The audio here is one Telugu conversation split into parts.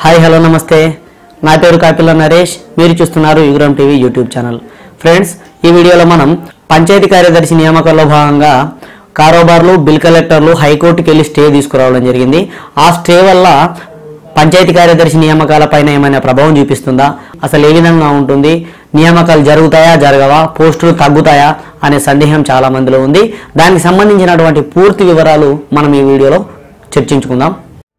హాయ్ హలో నమస్తే నా పేరు కాపిల్ల నరేష్ మీరు చూస్తున్నారు Yugram TV YouTube channel friends ఈ వీడియోలో మనం పంచాయతీ కార్యదర్శి నియామకంలో భాగంగా కారోబార్లు బిల్ కలెక్టర్లు హైకోర్టుకి వెళ్ళి స్టే తీసుకురావడం జరిగింది ఆ స్టే వల్ల పంచాయతీ కార్యదర్శి నియామకాల పైన ఏమైనా ప్రభావం చూపిస్తుందా అసలు ఏ విధంగా ఉంటుంది నియామకాలు జరుగుతాయా జరగవా పోస్టులు తగ్గుతాయా అనే సందేహం చాలా మందిలో ఉంది దానికి సంబంధించినటువంటి పూర్తి వివరాలు మనం ఈ వీడియోలో చర్చించుకుందాం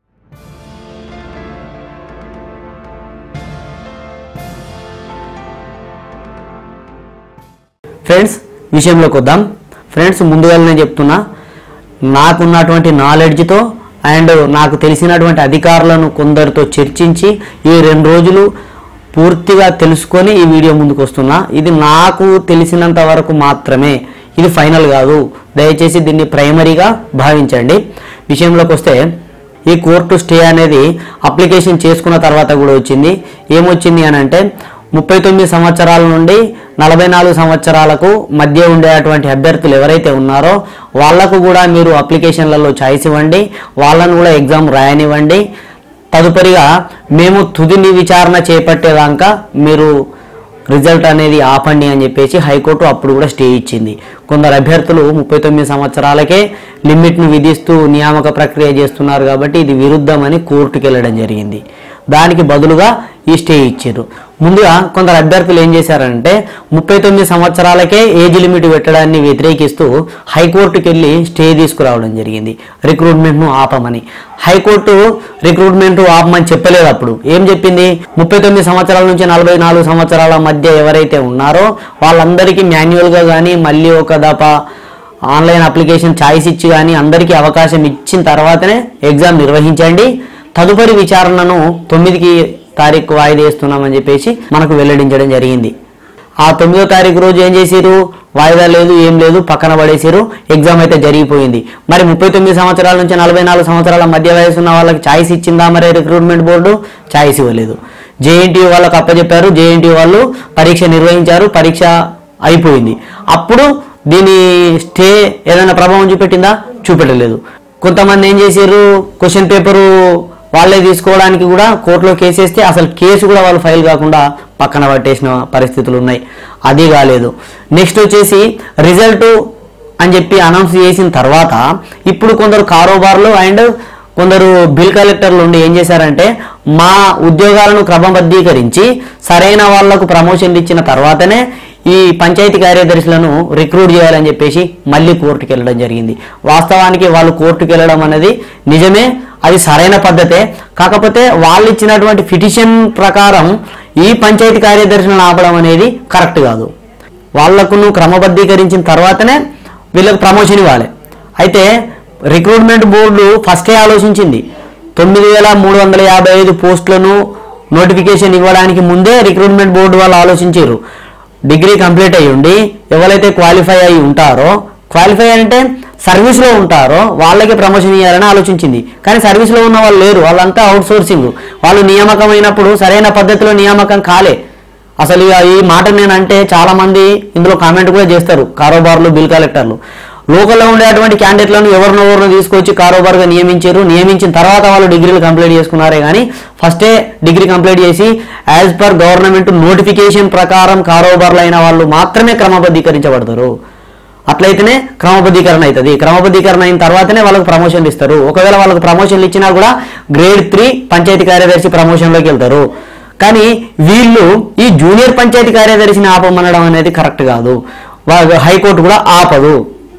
ఫ్రెండ్స్ విషయంలోకి వద్దాం ఫ్రెండ్స్ ముందుగా నేను చెప్తున్నా నాకున్నటువంటి నాలెడ్జ్తో అండ్ నాకు తెలిసినటువంటి అధికారులను కొందరితో చర్చించి ఈ రెండు రోజులు పూర్తిగా తెలుసుకొని ఈ వీడియో ముందుకు వస్తున్నా ఇది నాకు తెలిసినంత వరకు మాత్రమే ఇది ఫైనల్ కాదు దయచేసి దీన్ని ప్రైమరీగా భావించండి విషయంలోకి వస్తే ఈ కోర్టు స్టే అనేది అప్లికేషన్ చేసుకున్న తర్వాత కూడా వచ్చింది ఏమొచ్చింది అని అంటే ముప్పై తొమ్మిది సంవత్సరాల నుండి నలభై నాలుగు సంవత్సరాలకు మధ్య ఉండేటువంటి అభ్యర్థులు ఎవరైతే ఉన్నారో వాళ్లకు కూడా మీరు అప్లికేషన్లలో ఛాయిస్ ఇవ్వండి వాళ్ళను కూడా ఎగ్జామ్ రాయనివ్వండి తదుపరిగా మేము తుదిని విచారణ చేపట్టేదాకా మీరు రిజల్ట్ అనేది ఆపండి అని చెప్పేసి హైకోర్టు అప్పుడు కూడా స్టే ఇచ్చింది కొందరు అభ్యర్థులు ముప్పై తొమ్మిది సంవత్సరాలకే లిమిట్ను విధిస్తూ నియామక ప్రక్రియ చేస్తున్నారు కాబట్టి ఇది విరుద్ధమని కోర్టుకు వెళ్ళడం జరిగింది దానికి బదులుగా ఈ స్టే ఇచ్చారు ముందుగా కొందరు అభ్యర్థులు ఏం చేశారంటే ముప్పై తొమ్మిది సంవత్సరాలకే ఏజ్ లిమిట్ పెట్టడాన్ని వ్యతిరేకిస్తూ హైకోర్టుకి వెళ్ళి స్టే తీసుకురావడం జరిగింది రిక్రూట్మెంట్ను ఆపమని హైకోర్టు రిక్రూట్మెంట్ ఆపమని చెప్పలేదు అప్పుడు ఏం చెప్పింది ముప్పై తొమ్మిది సంవత్సరాల నుంచి నలభై నాలుగు సంవత్సరాల మధ్య ఎవరైతే ఉన్నారో వాళ్ళందరికీ మాన్యువల్గా కానీ మళ్ళీ ఒక దఫా ఆన్లైన్ అప్లికేషన్ ఛాయిస్ ఇచ్చి కానీ అందరికీ అవకాశం ఇచ్చిన తర్వాతనే ఎగ్జామ్ నిర్వహించండి తదుపరి విచారణను తొమ్మిదికి తారీఖు వాయిదా వేస్తున్నామని చెప్పేసి మనకు వెల్లడించడం జరిగింది ఆ తొమ్మిదో తారీఖు రోజు ఏం చేసిరు వాయిదా లేదు ఏం లేదు పక్కన పడేసారు ఎగ్జామ్ అయితే జరిగిపోయింది మరి ముప్పై తొమ్మిది సంవత్సరాల నుంచి నలభై నాలుగు సంవత్సరాల మధ్య వయసు ఉన్న వాళ్ళకి ఛాయిస్ ఇచ్చిందా మరి రిక్రూట్మెంట్ బోర్డు ఛాయిస్ ఇవ్వలేదు జేఎన్టీ వాళ్ళకి అప్పచెప్పారు జేఎన్టీ వాళ్ళు పరీక్ష నిర్వహించారు పరీక్ష అయిపోయింది అప్పుడు దీని స్టే ఏదైనా ప్రభావం చూపెట్టిందా చూపెట్టలేదు కొంతమంది ఏం చేశారు క్వశ్చన్ పేపరు వాళ్ళే తీసుకోవడానికి కూడా కోర్టులో కేసు వేస్తే అసలు కేసు కూడా వాళ్ళు ఫైల్ కాకుండా పక్కన పట్టేసిన పరిస్థితులు ఉన్నాయి అది కాలేదు నెక్స్ట్ వచ్చేసి రిజల్ట్ అని చెప్పి అనౌన్స్ చేసిన తర్వాత ఇప్పుడు కొందరు కారోబార్లు అండ్ కొందరు బిల్ కలెక్టర్లు ఉండి ఏం చేశారంటే మా ఉద్యోగాలను క్రమబద్ధీకరించి సరైన వాళ్లకు ప్రమోషన్లు ఇచ్చిన తర్వాతనే ఈ పంచాయతీ కార్యదర్శులను రిక్రూట్ చేయాలని చెప్పేసి మళ్ళీ కోర్టుకి వెళ్ళడం జరిగింది వాస్తవానికి వాళ్ళు కోర్టుకి వెళ్ళడం అనేది నిజమే అది సరైన పద్ధతే కాకపోతే వాళ్ళు ఇచ్చినటువంటి పిటిషన్ ప్రకారం ఈ పంచాయతీ కార్యదర్శులను ఆపడం అనేది కరెక్ట్ కాదు వాళ్లకు క్రమబద్ధీకరించిన తర్వాతనే వీళ్ళకి ప్రమోషన్ ఇవ్వాలి అయితే రిక్రూట్మెంట్ బోర్డు ఫస్టే ఆలోచించింది తొమ్మిది వేల మూడు వందల యాభై ఐదు పోస్టులను నోటిఫికేషన్ ఇవ్వడానికి ముందే రిక్రూట్మెంట్ బోర్డు వాళ్ళు ఆలోచించారు డిగ్రీ కంప్లీట్ అయ్యి ఉండి ఎవరైతే క్వాలిఫై అయి ఉంటారో క్వాలిఫై అంటే సర్వీస్లో ఉంటారో వాళ్ళకి ప్రమోషన్ ఇవ్వాలని ఆలోచించింది కానీ సర్వీస్లో ఉన్న వాళ్ళు లేరు వాళ్ళంతా అవుట్ సోర్సింగ్ వాళ్ళు నియామకం అయినప్పుడు సరైన పద్ధతిలో నియామకం కాలే అసలు ఇక ఈ మాట నేనంటే చాలా మంది ఇందులో కామెంట్ కూడా చేస్తారు కారోబార్లు బిల్ కలెక్టర్లు లోకల్లో ఉండేటువంటి క్యాండిడేట్లను ఎవరినో ఎవరినో తీసుకొచ్చి కారోబార్గా నియమించారు నియమించిన తర్వాత వాళ్ళు డిగ్రీలు కంప్లీట్ చేసుకున్నారే కానీ ఫస్టే డిగ్రీ కంప్లీట్ చేసి యాజ్ పర్ గవర్నమెంట్ నోటిఫికేషన్ ప్రకారం కారోబార్లు అయిన వాళ్ళు మాత్రమే క్రమబద్ధీకరించబడతారు అట్లయితేనే క్రమబద్ధీకరణ అవుతుంది క్రమబద్ధీకరణ అయిన తర్వాతనే వాళ్ళకి ప్రమోషన్లు ఇస్తారు ఒకవేళ వాళ్ళకి ప్రమోషన్లు ఇచ్చినా కూడా గ్రేడ్ త్రీ పంచాయతీ కార్యదర్శి ప్రమోషన్లోకి వెళ్తారు కానీ వీళ్ళు ఈ జూనియర్ పంచాయతీ కార్యదర్శిని ఆపమనడం అనేది కరెక్ట్ కాదు వా- హైకోర్టు కూడా ఆపదు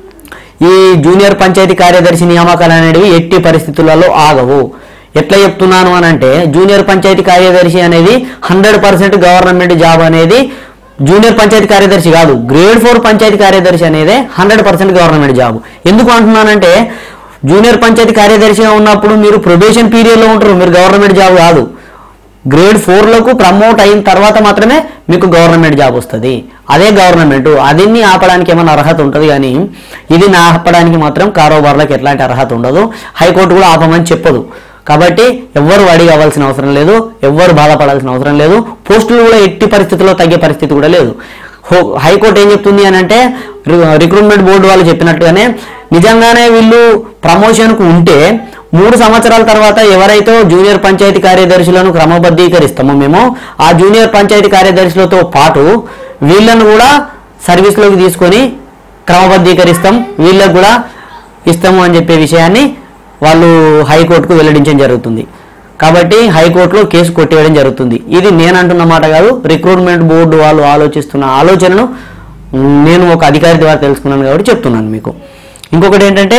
ఈ జూనియర్ పంచాయతీ కార్యదర్శి నియామకాలు అనేవి ఎట్టి పరిస్థితులలో ఆగవు ఎట్లా చెప్తున్నాను అని అంటే జూనియర్ పంచాయతీ కార్యదర్శి అనేది హండ్రెడ్ పర్సెంట్ గవర్నమెంట్ జాబ్ అనేది జూనియర్ పంచాయతీ కార్యదర్శి కాదు గ్రేడ్ ఫోర్ పంచాయతీ కార్యదర్శి అనేది హండ్రెడ్ పర్సెంట్ గవర్నమెంట్ జాబ్ ఎందుకు అంటున్నానంటే జూనియర్ పంచాయతీ కార్యదర్శిగా ఉన్నప్పుడు మీరు ప్రొబేషన్ పీరియడ్లో ఉంటారు మీరు గవర్నమెంట్ జాబ్ కాదు గ్రేడ్ ఫోర్లకు ప్రమోట్ అయిన తర్వాత మాత్రమే మీకు గవర్నమెంట్ జాబ్ వస్తుంది అదే గవర్నమెంట్ అదిన్ని ఆపడానికి ఏమైనా అర్హత ఉంటుంది కానీ ఇది నా ఆపడానికి మాత్రం కారోబార్లకు ఎట్లాంటి అర్హత ఉండదు హైకోర్టు కూడా ఆపమని చెప్పదు కాబట్టి ఎవ్వరు వడి కావాల్సిన అవసరం లేదు ఎవ్వరు బాధపడాల్సిన అవసరం లేదు పోస్టులు కూడా ఎట్టి పరిస్థితుల్లో తగ్గే పరిస్థితి కూడా లేదు హో- హైకోర్టు ఏం చెప్తుంది అని అంటే రి- రిక్రూట్మెంట్ బోర్డు వాళ్ళు చెప్పినట్టుగానే నిజంగానే వీళ్ళు ప్రమోషన్కు ఉంటే మూడు సంవత్సరాల తర్వాత ఎవరైతే జూనియర్ పంచాయతీ కార్యదర్శులను క్రమబద్ధీకరిస్తామో మేము ఆ జూనియర్ పంచాయతీ కార్యదర్శులతో పాటు వీళ్ళను కూడా సర్వీస్లోకి తీసుకొని క్రమబద్ధీకరిస్తాం వీళ్ళకు కూడా ఇస్తాము అని చెప్పే విషయాన్ని వాళ్ళు హైకోర్టుకు వెల్లడించడం జరుగుతుంది కాబట్టి హైకోర్టులో కేసు కొట్టివేయడం జరుగుతుంది ఇది నేను అంటున్న మాట కాదు రిక్రూట్మెంట్ బోర్డు వాళ్ళు ఆలోచిస్తున్న ఆలోచనను నేను ఒక అధికారి ద్వారా తెలుసుకున్నాను కాబట్టి చెప్తున్నాను మీకు ఇంకొకటి ఏంటంటే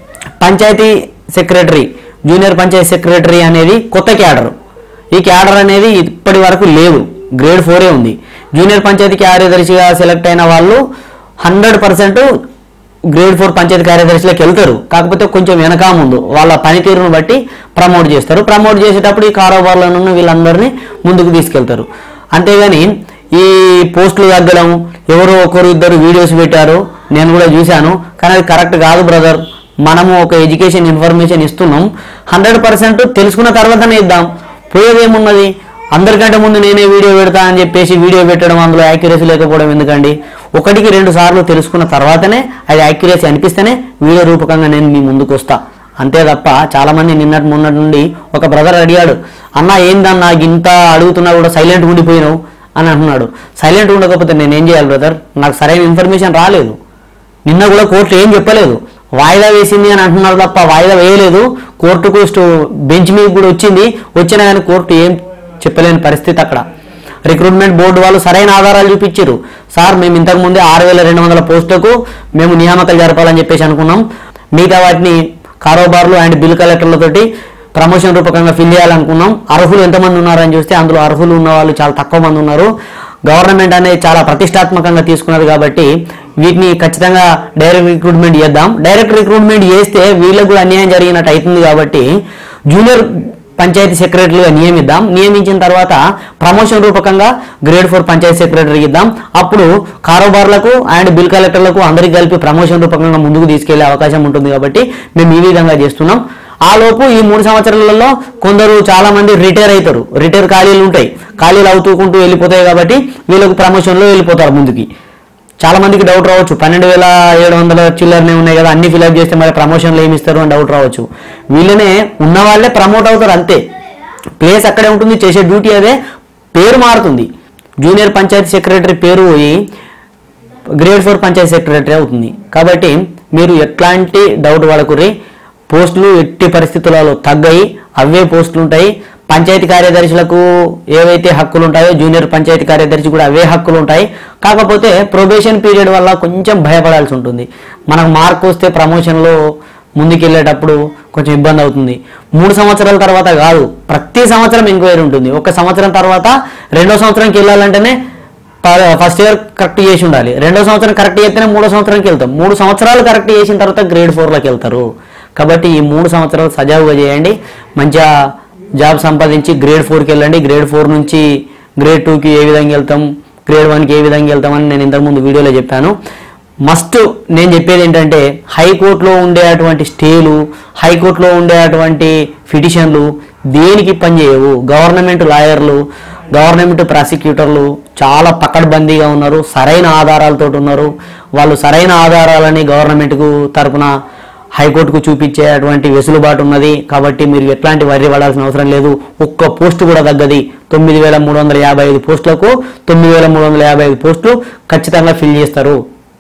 panchayat secretary junior panchayat secretary అనేది కొత్త క్యాడర్ ఈ క్యాడర్ అనేది ఇప్పటి వరకు లేదు గ్రేడ్ ఫోరే ఉంది జూనియర్ పంచాయతీ కార్యదర్శిగా సెలెక్ట్ అయిన వాళ్ళు hundred percent grade four panchayat కార్యదర్శిలోకి వెళ్తారు కాకపోతే కొంచెం వెనక ముందు వాళ్ళ పనితీరును బట్టి ప్రమోట్ చేస్తారు ప్రమోట్ చేసేటప్పుడు ఈ కారోబార్లను వీళ్ళందరినీ ముందుకు తీసుకెళ్తారు అంతేగాని ఈ పోస్టులు తగ్గడం ఎవరో ఒకరు ఇద్దరు వీడియోస్ పెట్టారు నేను కూడా చూశాను కానీ అది కరెక్ట్ కాదు బ్రదర్ మనము ఒక ఎడ్యుకేషన్ ఇన్ఫర్మేషన్ ఇస్తున్నాం హండ్రెడ్ పర్సెంట్ తెలుసుకున్న తర్వాతనే ఇద్దాం పోయేదేమున్నది అందరికంటే ముందు నేనే వీడియో పెడతా అని చెప్పేసి వీడియో పెట్టడం అందులో యాక్యురసీ లేకపోవడం ఎందుకండి ఒకటికి రెండు సార్లు తెలుసుకున్న తర్వాతనే అది యాక్యురసీ అనిపిస్తేనే వీడియో రూపకంగా నేను మీ ముందుకు వస్తా అంతే తప్ప చాలా మంది నిన్నటి మొన్నటి నుండి ఒక బ్రదర్ అడిగాడు అన్న ఏందన్నా ఇంత అడుగుతున్నా కూడా సైలెంట్ ఉండిపోయినావు అని అంటున్నాడు సైలెంట్ ఉండకపోతే నేను ఏం చేయాలి బ్రదర్ నాకు సరైన ఇన్ఫర్మేషన్ రాలేదు నిన్న కూడా కోర్టు ఏం చెప్పలేదు వాయిదా వేసింది అని అంటున్నారు తప్ప వాయిదా వేయలేదు కోర్టుకు స్టో- బెంచ్ మీద కూడా వచ్చింది వచ్చినా కానీ కోర్టు ఏం చెప్పలేని పరిస్థితి అక్కడ రిక్రూట్మెంట్ బోర్డు వాళ్ళు సరైన ఆధారాలు చూపించారు సార్ మేము ఇంతకు ముందే ఆరు వేల రెండు వందల పోస్టులకు మేము నియామకాలు జరపాలని చెప్పేసి అనుకున్నాం మిగతా వాటిని కారోబార్లు అండ్ బిల్ కలెక్టర్లతోటి ప్రమోషన్ రూపకంగా ఫిల్ చేయాలనుకున్నాం అర్హులు ఎంతమంది ఉన్నారని చూస్తే అందులో అర్హులు ఉన్న వాళ్ళు చాలా తక్కువ మంది ఉన్నారు గవర్నమెంట్ అనేది చాలా ప్రతిష్టాత్మకంగా తీసుకున్నది కాబట్టి వీటిని ఖచ్చితంగా డైరెక్ట్ రిక్రూట్మెంట్ చేద్దాం డైరెక్ట్ రిక్రూట్మెంట్ చేస్తే వీళ్ళకు కూడా అన్యాయం జరిగినట్టు అవుతుంది కాబట్టి జూనియర్ పంచాయతీ సెక్రటరీగా నియమిద్దాం నియమించిన తర్వాత ప్రమోషన్ రూపకంగా గ్రేడ్ ఫోర్ పంచాయతీ సెక్రటరీ ఇద్దాం అప్పుడు కారోబార్లకు అండ్ బిల్ కలెక్టర్లకు అందరికి కలిపి ప్రమోషన్ రూపకంగా ముందుకు తీసుకెళ్లే అవకాశం ఉంటుంది కాబట్టి మేము ఈ విధంగా చేస్తున్నాం ఆ లోపు ఈ మూడు సంవత్సరాలలో కొందరు చాలా మంది రిటైర్ అవుతారు రిటైర్ ఖాళీలు ఉంటాయి ఖాళీలు అవుతూకుంటూ వెళ్ళిపోతాయి కాబట్టి వీళ్ళకు ప్రమోషన్లో వెళ్ళిపోతారు ముందుకి చాలా మందికి డౌట్ రావచ్చు పన్నెండు వేల ఏడు వందల చిల్లరనే ఉన్నాయి కదా అన్ని ఫిల్అప్ చేస్తే మరి ప్రమోషన్లు ఏమి ఇస్తారు అని డౌట్ రావచ్చు వీళ్ళనే ఉన్న వాళ్ళే ప్రమోట్ అవుతారు అంతే ప్లేస్ అక్కడే ఉంటుంది చేసే డ్యూటీ అదే పేరు మారుతుంది జూనియర్ పంచాయతీ సెక్రటరీ పేరు పోయి గ్రేడ్ ఫోర్ పంచాయతీ సెక్రటరీ అవుతుంది కాబట్టి మీరు ఎట్లాంటి డౌట్ పడకుర్రి పోస్టులు ఎట్టి పరిస్థితులలో తగ్గాయి అవే పోస్టులు ఉంటాయి పంచాయతీ కార్యదర్శులకు ఏవైతే హక్కులు ఉంటాయో జూనియర్ పంచాయతీ కార్యదర్శి కూడా అవే హక్కులు ఉంటాయి కాకపోతే ప్రొబేషన్ పీరియడ్ వల్ల కొంచెం భయపడాల్సి ఉంటుంది మనకు మార్క్ వస్తే ప్రమోషన్లో ముందుకెళ్ళేటప్పుడు కొంచెం ఇబ్బంది అవుతుంది మూడు సంవత్సరాల తర్వాత కాదు ప్రతి సంవత్సరం ఎంక్వైరీ ఉంటుంది ఒక సంవత్సరం తర్వాత రెండో సంవత్సరంకి వెళ్ళాలంటేనే ఫస్ట్ ఇయర్ కరెక్ట్ చేసి ఉండాలి రెండో సంవత్సరం కరెక్ట్ చేస్తేనే మూడో సంవత్సరానికి వెళ్తాం మూడు సంవత్సరాలు కరెక్ట్ చేసిన తర్వాత గ్రేడ్ ఫోర్లోకి వెళ్తారు కాబట్టి ఈ మూడు సంవత్సరాలు సజావుగా చేయండి మంచిగా జాబ్ సంపాదించి గ్రేడ్ ఫోర్కి వెళ్ళండి గ్రేడ్ ఫోర్ నుంచి గ్రేడ్ టూకి ఏ విధంగా వెళ్తాం గ్రేడ్ వన్కి ఏ విధంగా వెళ్తామని నేను ఇంతకుముందు వీడియోలో చెప్పాను మస్ట్ నేను చెప్పేది ఏంటంటే హైకోర్టులో ఉండేటువంటి స్టేలు హైకోర్టులో ఉండేటువంటి పిటిషన్లు దేనికి పనిచేయవు గవర్నమెంట్ లాయర్లు గవర్నమెంట్ ప్రాసిక్యూటర్లు చాలా పకడ్బందీగా ఉన్నారు సరైన ఆధారాలతో ఉన్నారు వాళ్ళు సరైన ఆధారాలని గవర్నమెంట్కు తరపున హైకోర్టుకు చూపించేటువంటి వెసులుబాటు ఉన్నది కాబట్టి మీరు ఎట్లాంటి వర్రీ పడాల్సిన అవసరం లేదు ఒక్క పోస్టు కూడా తగ్గది తొమ్మిది వేల మూడు వందల యాభై ఐదు పోస్టులకు తొమ్మిది వేల మూడు వందల యాభై ఐదు పోస్టులు ఖచ్చితంగా ఫిల్ చేస్తారు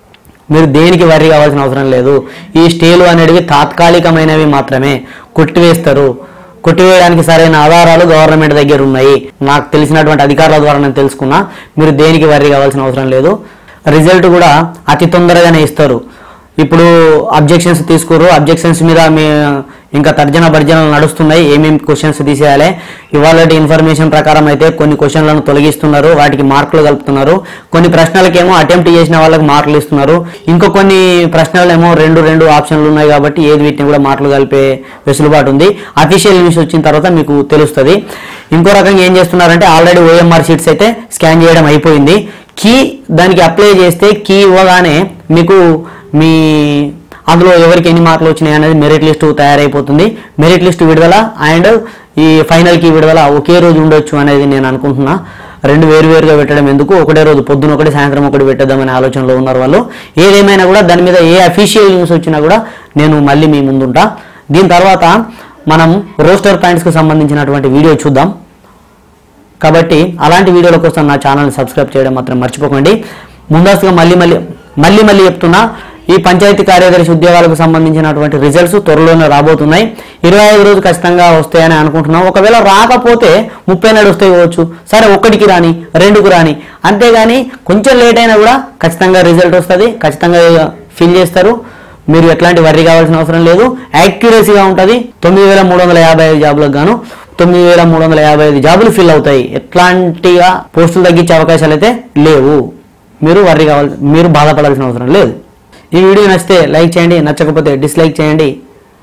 మీరు దేనికి వర్రీ కావాల్సిన అవసరం లేదు ఈ స్టేలు అనేటివి తాత్కాలికమైనవి మాత్రమే కొట్టివేస్తారు కొట్టివేయడానికి సరైన ఆధారాలు గవర్నమెంట్ దగ్గర ఉన్నాయి నాకు తెలిసినటువంటి అధికారుల ద్వారా నేను తెలుసుకున్నా మీరు దేనికి వర్రీ కావాల్సిన అవసరం లేదు రిజల్ట్ కూడా అతి తొందరగానే ఇస్తారు ఇప్పుడు అబ్జెక్షన్స్ తీసుకుర్రు అబ్జెక్షన్స్ మీద మీ ఇంకా తర్జన భర్జనలు నడుస్తున్నాయి ఏమేమి క్వశ్చన్స్ తీసేయాలి ఇవాళ ఇన్ఫర్మేషన్ ప్రకారం అయితే కొన్ని క్వశ్చన్లను తొలగిస్తున్నారు వాటికి మార్కులు కలుపుతున్నారు కొన్ని ప్రశ్నలకేమో అటెంప్ట్ చేసిన వాళ్ళకి మార్కులు ఇస్తున్నారు ఇంకో కొన్ని ప్రశ్నలేమో రెండు రెండు ఆప్షన్లు ఉన్నాయి కాబట్టి ఏది వీటిని కూడా మార్కులు కలిపే వెసులుబాటు ఉంది అఫీషియల్ న్యూస్ వచ్చిన తర్వాత మీకు తెలుస్తుంది ఇంకో రకంగా ఏం చేస్తున్నారంటే ఆల్రెడీ ఓఎంఆర్ షీట్స్ అయితే స్కాన్ చేయడం అయిపోయింది కీ దానికి అప్లై చేస్తే కీ ఇవ్వగానే మీకు మీ అందులో ఎవరికి ఎన్ని మార్కులు వచ్చినాయి అనేది మెరిట్ లిస్ట్ తయారైపోతుంది మెరిట్ లిస్ట్ విడుదల అండ్ ఈ ఫైనల్ కి విడుదల ఒకే రోజు ఉండొచ్చు అనేది నేను అనుకుంటున్నా రెండు వేరు వేరుగా పెట్టడం ఎందుకు ఒకటే రోజు పొద్దున ఒకటి సాయంత్రం ఒకటి పెట్టేద్దామనే ఆలోచనలో ఉన్నారు వాళ్ళు ఏదేమైనా కూడా దాని మీద ఏ అఫీషియల్ న్యూస్ వచ్చినా కూడా నేను మళ్ళీ మీ ముందుంటా దీని తర్వాత మనం రోస్టర్ పాయింట్స్కి సంబంధించినటువంటి వీడియో చూద్దాం కాబట్టి అలాంటి వీడియోల కోసం నా ఛానల్ని సబ్స్క్రైబ్ చేయడం మాత్రం మర్చిపోకండి ముందస్తుగా మళ్ళీ మళ్ళీ మళ్ళీ మళ్ళీ చెప్తున్నా ఈ పంచాయతీ కార్యదర్శి ఉద్యోగాలకు సంబంధించినటువంటి రిజల్ట్స్ త్వరలోనే రాబోతున్నాయి ఇరవై ఐదు రోజు ఖచ్చితంగా వస్తాయని అనుకుంటున్నాం ఒకవేళ రాకపోతే ముప్పై నాడు వస్తాయి కావచ్చు సరే ఒక్కటికి రాని రెండుకు రాని అంతేగాని కొంచెం లేట్ అయినా కూడా ఖచ్చితంగా రిజల్ట్ వస్తుంది ఖచ్చితంగా ఫిల్ చేస్తారు మీరు ఎట్లాంటి వర్రీ కావాల్సిన అవసరం లేదు యాక్యురసీగా ఉంటుంది తొమ్మిది వేల మూడు వందల యాభై ఐదు జాబులకు గాను తొమ్మిది వేల మూడు వందల యాభై ఐదు జాబులు ఫిల్ అవుతాయి ఎట్లాంటిగా పోస్టులు తగ్గించే అవకాశాలు అయితే లేవు మీరు వర్రీ కావాలి మీరు బాధపడాల్సిన అవసరం లేదు ఈ వీడియో నచ్చితే లైక్ చేయండి నచ్చకపోతే డిస్లైక్ చేయండి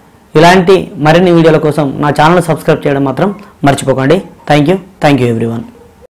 ఇలాంటి మరిన్ని వీడియోల కోసం నా ఛానల్ సబ్స్క్రైబ్ చేయడం మాత్రం మర్చిపోకండి thank you thank you everyone